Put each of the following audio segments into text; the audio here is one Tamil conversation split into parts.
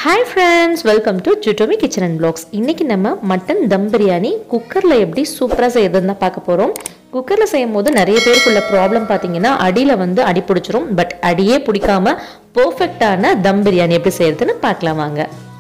ஹாய் ஃப்ரெண்ட்ஸ் வெல்கம் டு ஜுட்டோமி கிச்சன் அண்ட் பிளாக்ஸ் இன்றைக்கி நம்ம மட்டன் தம் பிரியாணி குக்கரில் எப்படி சூப்பராக செய்யறதுன்னு தான் பார்க்க போகிறோம் குக்கரில் செய்யும் போது நிறைய பேருக்குள்ள ப்ராப்ளம் பார்த்தீங்கன்னா அடியில் வந்து அடி பிடிச்சிரும் பட் அடியே பிடிக்காம பர்ஃபெக்டான தம் பிரியாணி எப்படி செய்யறதுன்னு பார்க்கலாம் வாங்க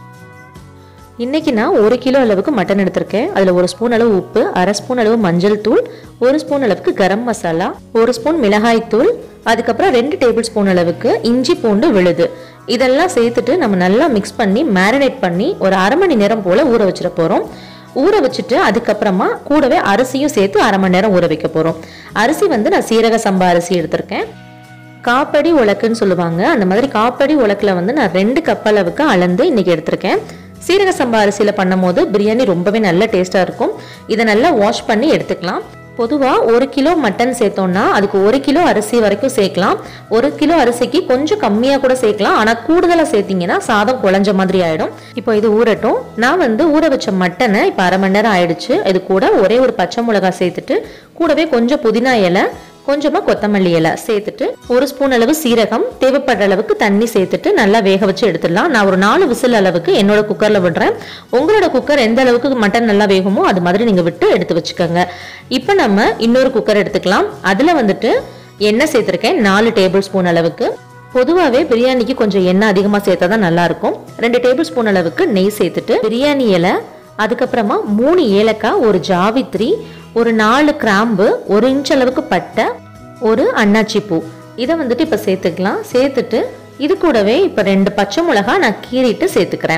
இன்றைக்கி நான் ஒரு கிலோ அளவுக்கு மட்டன் எடுத்திருக்கேன் அதில் ஒரு ஸ்பூன் அளவு உப்பு அரை ஸ்பூன் அளவு மஞ்சள் தூள் ஒரு ஸ்பூன் அளவுக்கு கரம் மசாலா ஒரு ஸ்பூன் மிளகாய் தூள் அதுக்கப்புறம் ரெண்டு டேபிள் ஸ்பூன் அளவுக்கு இஞ்சி பூண்டு விழுது இதெல்லாம் சேர்த்துட்டு நம்ம நல்லா மிக்ஸ் பண்ணி மேரினேட் பண்ணி ஒரு அரை மணி நேரம் போல் ஊற வச்சிட போகிறோம் ஊற வச்சுட்டு அதுக்கப்புறமா கூடவே அரிசியும் சேர்த்து அரை மணி நேரம் ஊற வைக்க போகிறோம் அரிசி வந்து நான் சீரக சம்பா அரிசி எடுத்திருக்கேன் காப்படி உலக்குன்னு சொல்லுவாங்க அந்த மாதிரி காப்படி உலக்கில் வந்து நான் ரெண்டு கப் அளவுக்கு அளந்து இன்னைக்கு எடுத்திருக்கேன் சீரக சம்பா அரிசியில் பண்ணும்போது பிரியாணி ரொம்பவே நல்ல டேஸ்ட்டாக இருக்கும் இதை நல்லா வாஷ் பண்ணி எடுத்துக்கலாம் பொதுவாக ஒரு கிலோ மட்டன் சேர்த்தோம்னா அதுக்கு ஒரு கிலோ அரிசி வரைக்கும் சேர்க்கலாம் ஒரு கிலோ அரிசிக்கு கொஞ்சம் கம்மியாக கூட சேர்க்கலாம் ஆனால் கூடுதலாக சேர்த்தீங்கன்னா சாதம் குழஞ்ச மாதிரி ஆயிடும் இப்போ இது ஊறட்டும் நான் வந்து ஊற வச்ச மட்டனை இப்போ அரை மணி நேரம் ஆயிடுச்சு இது கூட ஒரே ஒரு பச்சை மிளகாய் சேர்த்துட்டு கூடவே கொஞ்சம் புதினா இலை கொஞ்சமா கொத்தமல்லி இலை சேர்த்துட்டு ஒரு ஸ்பூன் அளவு சீரகம் தேவைப்படுற அளவுக்கு தண்ணி சேர்த்துட்டு நல்லா வேக வச்சு எடுத்துடலாம் நான் ஒரு நாலு விசில் அளவுக்கு என்னோட குக்கர்ல விடுறேன் உங்களோட குக்கர் எந்த அளவுக்கு மட்டன் நல்லா வேகுமோ அது மாதிரி நீங்க விட்டு எடுத்து வச்சுக்கோங்க இப்போ நம்ம இன்னொரு குக்கர் எடுத்துக்கலாம் அதுல வந்துட்டு எண்ணெய் சேர்த்துருக்கேன் நாலு டேபிள் ஸ்பூன் அளவுக்கு பொதுவாகவே பிரியாணிக்கு கொஞ்சம் எண்ணெய் அதிகமாக சேர்த்தா தான் நல்லா இருக்கும் ரெண்டு டேபிள் ஸ்பூன் அளவுக்கு நெய் சேர்த்துட்டு பிரியாணி இலை அதுக்கப்புறமா மூணு ஏலக்காய் ஒரு ஜாவித்ரி ஒரு நாலு கிராம்பு ஒரு இன்ச் அளவுக்கு பட்டை ஒரு அன்னாச்சி பூ இதை வந்துட்டு இப்போ சேர்த்துக்கலாம் சேர்த்துட்டு இது கூடவே இப்போ ரெண்டு பச்சை மிளகா நான் கீறிட்டு சேர்த்துக்கிறேன்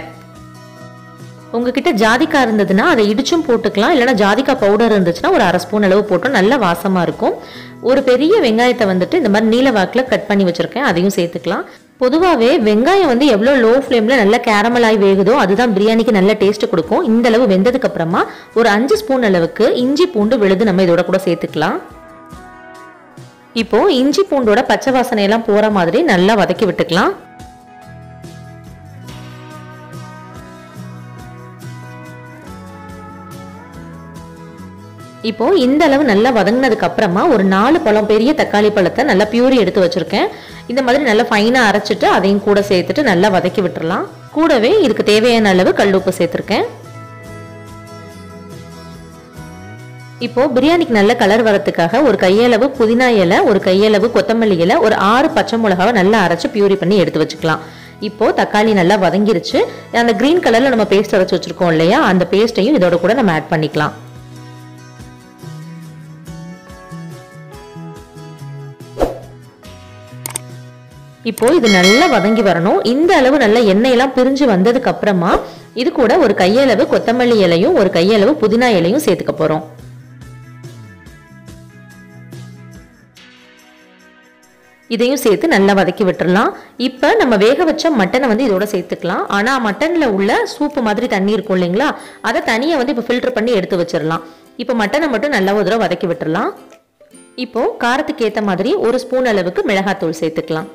உங்ககிட்ட ஜாதிக்காய் இருந்ததுன்னா அதை இடிச்சும் போட்டுக்கலாம் இல்லைனா ஜாதிக்காய் பவுடர் இருந்துச்சுன்னா ஒரு அரை ஸ்பூன் அளவு போட்டோம் நல்ல வாசமாக இருக்கும் ஒரு பெரிய வெங்காயத்தை வந்துட்டு இந்த மாதிரி நீல வாக்கில் கட் பண்ணி வச்சுருக்கேன் அதையும் சேர்த்துக்கலாம் பொதுவாகவே வெங்காயம் வந்து எவ்வளோ லோ ஃப்ளேமில் நல்லா கேரமலாகி வேகுதோ அதுதான் பிரியாணிக்கு நல்ல டேஸ்ட் கொடுக்கும் இந்த அளவு வெந்ததுக்கு அப்புறமா ஒரு அஞ்சு ஸ்பூன் அளவுக்கு இஞ்சி பூண்டு விழுது நம்ம இதோட கூட சேர்த்துக்கலாம் இப்போ இஞ்சி பூண்டோட பச்சை வாசனை எல்லாம் போற மாதிரி நல்லா வதக்கி விட்டுக்கலாம் இப்போ இந்த அளவு நல்லா வதங்கினதுக்கு அப்புறமா ஒரு நாலு பழம் பெரிய தக்காளி பழத்தை நல்லா பியூரி எடுத்து வச்சிருக்கேன் இந்த மாதிரி நல்லா ஃபைனா அரைச்சிட்டு அதையும் கூட சேர்த்துட்டு நல்லா வதக்கி விட்டுறலாம் கூடவே இதுக்கு தேவையான அளவு கல் உப்பு சேர்த்துருக்கேன் இப்போ பிரியாணிக்கு நல்ல கலர் வரதுக்காக ஒரு கையளவு புதினா இலை ஒரு கையளவு கொத்தமல்லி இலை ஒரு ஆறு பச்சை மிளகாவை நல்லா அரைச்சு பியூரி பண்ணி எடுத்து வச்சுக்கலாம் இப்போ தக்காளி நல்லா வதங்கிருச்சு அந்த கிரீன் கலர்ல நம்ம பேஸ்ட் அரைச்சு வச்சிருக்கோம் இல்லையா அந்த பேஸ்ட்டையும் இதோட கூட நம்ம ஆட் பண்ணிக்கலாம் இப்போ இது நல்லா வதங்கி வரணும் இந்த அளவு நல்ல எண்ணெயெல்லாம் பிரிஞ்சு வந்ததுக்கு அப்புறமா இது கூட ஒரு கையளவு கொத்தமல்லி இலையும் ஒரு கையளவு புதினா இலையும் சேர்த்துக்க போறோம் இதையும் சேர்த்து நல்லா வதக்கி விட்டுறலாம் இப்போ நம்ம வேக வச்ச மட்டனை வந்து இதோட சேர்த்துக்கலாம் ஆனால் மட்டனில் உள்ள சூப்பு மாதிரி தண்ணி இருக்கும் இல்லைங்களா அதை தனியாக வந்து இப்போ ஃபில்டர் பண்ணி எடுத்து வச்சிடலாம் இப்போ மட்டனை மட்டும் நல்லா ஒரு தடவை வதக்கி விட்டுறலாம் இப்போ காரத்துக்கு ஏற்ற மாதிரி ஒரு ஸ்பூன் அளவுக்கு மிளகாத்தூள் சேர்த்துக்கலாம்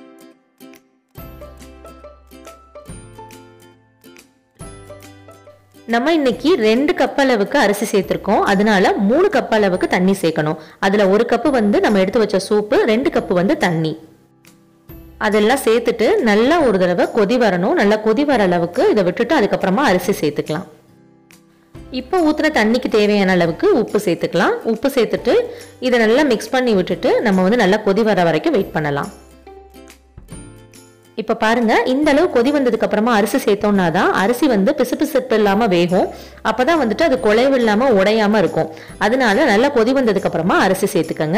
நம்ம இன்னைக்கு ரெண்டு கப் அளவுக்கு அரிசி சேர்த்துருக்கோம் அதனால மூணு கப் அளவுக்கு தண்ணி சேர்க்கணும் அதுல ஒரு கப்பு வந்து நம்ம எடுத்து வச்ச சூப்பு ரெண்டு கப்பு வந்து தண்ணி அதெல்லாம் சேர்த்துட்டு நல்லா ஒரு தடவை கொதி வரணும் நல்லா கொதி வர அளவுக்கு இதை விட்டுட்டு அதுக்கப்புறமா அரிசி சேர்த்துக்கலாம் இப்போ ஊற்றுன தண்ணிக்கு தேவையான அளவுக்கு உப்பு சேர்த்துக்கலாம் உப்பு சேர்த்துட்டு இதை நல்லா மிக்ஸ் பண்ணி விட்டுட்டு நம்ம வந்து நல்லா கொதி வர வரைக்கும் வெயிட் பண்ணலாம் இப்போ பாருங்க இந்த அளவு கொதி வந்ததுக்கு அப்புறமா அரிசி சேர்த்தோம்னா தான் அரிசி வந்து பிசுபிசுப்பு இல்லாம வேகும் அப்பதான் வந்துட்டு அது குலைவு இல்லாம உடையாம இருக்கும் அதனால நல்லா கொதி வந்ததுக்கு அப்புறமா அரிசி சேர்த்துக்கங்க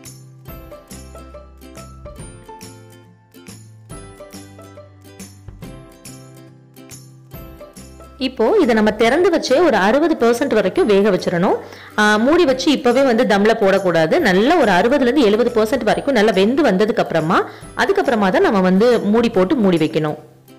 இப்போ இதை நம்ம திறந்து வச்சே ஒரு அறுபது பெர்சன்ட் வரைக்கும் வேக வச்சிடணும் மூடி வச்சு இப்பவே வந்து தம்ல போடக்கூடாது நல்லா ஒரு அறுபதுல இருந்து எழுபது பெர்சன்ட் வரைக்கும் நல்லா வெந்து வந்ததுக்கு அப்புறமா அதுக்கப்புறமா தான் நம்ம வந்து மூடி போட்டு மூடி வைக்கணும்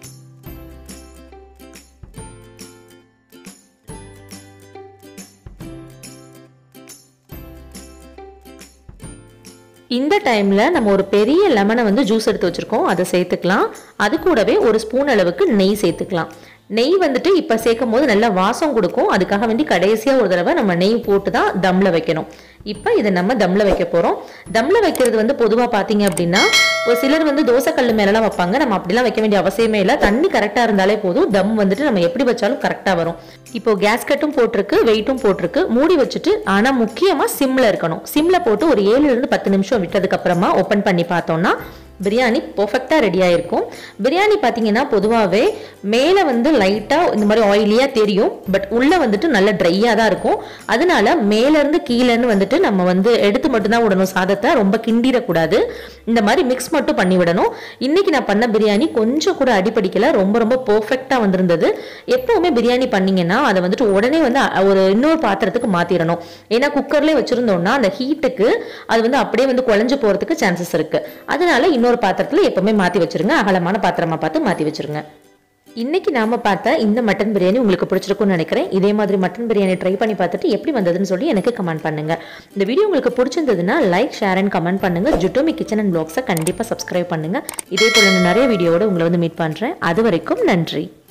இந்த டைம்ல நம்ம ஒரு பெரிய லெமனை வந்து ஜூஸ் எடுத்து வச்சிருக்கோம் அதை சேர்த்துக்கலாம் அது கூடவே ஒரு ஸ்பூன் அளவுக்கு நெய் சேர்த்துக்கலாம் நெய் வந்துட்டு இப்போ சேர்க்கும் போது நல்லா வாசம் கொடுக்கும் அதுக்காக வேண்டி கடைசியாக ஒரு தடவை நம்ம நெய் போட்டு தான் தம்மில் வைக்கணும் இப்போ இதை நம்ம தம்மில் வைக்க போகிறோம் தம்மில் வைக்கிறது வந்து பொதுவாக பார்த்தீங்க அப்படின்னா ஒரு சிலர் வந்து தோசைக்கல் மேலெல்லாம் வைப்பாங்க நம்ம அப்படிலாம் வைக்க வேண்டிய அவசியமே இல்லை தண்ணி கரெக்டாக இருந்தாலே போதும் தம் வந்துட்டு நம்ம எப்படி வச்சாலும் கரெக்டாக வரும் இப்போ கேஸ் கட்டும் போட்டிருக்கு வெயிட்டும் போட்டிருக்கு மூடி வச்சுட்டு ஆனால் முக்கியமாக சிம்மில் இருக்கணும் சிம்மில் போட்டு ஒரு ஏழுலேருந்து பத்து நிமிஷம் விட்டதுக்கு அப்புறமா ஓப்பன் பண்ணி பார்த்தோம்னா பிரியாணி பர்ஃபெக்டாக ரெடி ஆயிருக்கும் பிரியாணி பார்த்தீங்கன்னா பொதுவாகவே மேலே வந்து லைட்டாக இந்த மாதிரி ஆயிலியாக தெரியும் பட் உள்ளே வந்துட்டு நல்ல ட்ரையாக தான் இருக்கும் அதனால மேலேருந்து கீழேன்னு வந்துட்டு நம்ம வந்து எடுத்து மட்டும்தான் விடணும் சாதத்தை ரொம்ப கிண்டிடக்கூடாது இந்த மாதிரி மிக்ஸ் மட்டும் பண்ணி விடணும் இன்னைக்கு நான் பண்ண பிரியாணி கொஞ்சம் கூட அடிப்படிக்கல ரொம்ப ரொம்ப பர்ஃபெக்டாக வந்திருந்தது எப்பவுமே பிரியாணி பண்ணீங்கன்னா அதை வந்துட்டு உடனே வந்து அ- ஒரு இன்னொரு பாத்திரத்துக்கு மாற்றிடணும் ஏன்னா குக்கர்லேயே வச்சுருந்தோம்னா அந்த ஹீட்டுக்கு அது வந்து அப்படியே வந்து குழஞ்சு போகிறதுக்கு சான்சஸ் இருக்கு அதனால இன்னொரு பாத்திரத்தில் எப்பவுமே மாற்றி வச்சிருங்க அகலமான பாத்திரமா பார்த்து மாற்றி வச்சிருங்க இன்னைக்கு நாம பார்த்த இந்த மட்டன் பிரியாணி உங்களுக்கு பிடிச்சிருக்கும்னு நினைக்கிறேன் இதே மாதிரி மட்டன் பிரியாணி ட்ரை பண்ணி பார்த்துட்டு எப்படி வந்ததுன்னு சொல்லி எனக்கு கமெண்ட் பண்ணுங்க இந்த வீடியோ உங்களுக்கு பிடிச்சிருந்ததுன்னா லைக் ஷேர் அண்ட் கமெண்ட் பண்ணுங்க ஜுட்டோமி கிச்சன் அண்ட் பிளாக்ஸை கண்டிப்பாக சப்ஸ்கிரைப் பண்ணுங்க இதே போல இன்னும் நிறைய வீடியோவோட உங்களை வந்து மீட் பண்றேன் அது வரைக்கும் நன்றி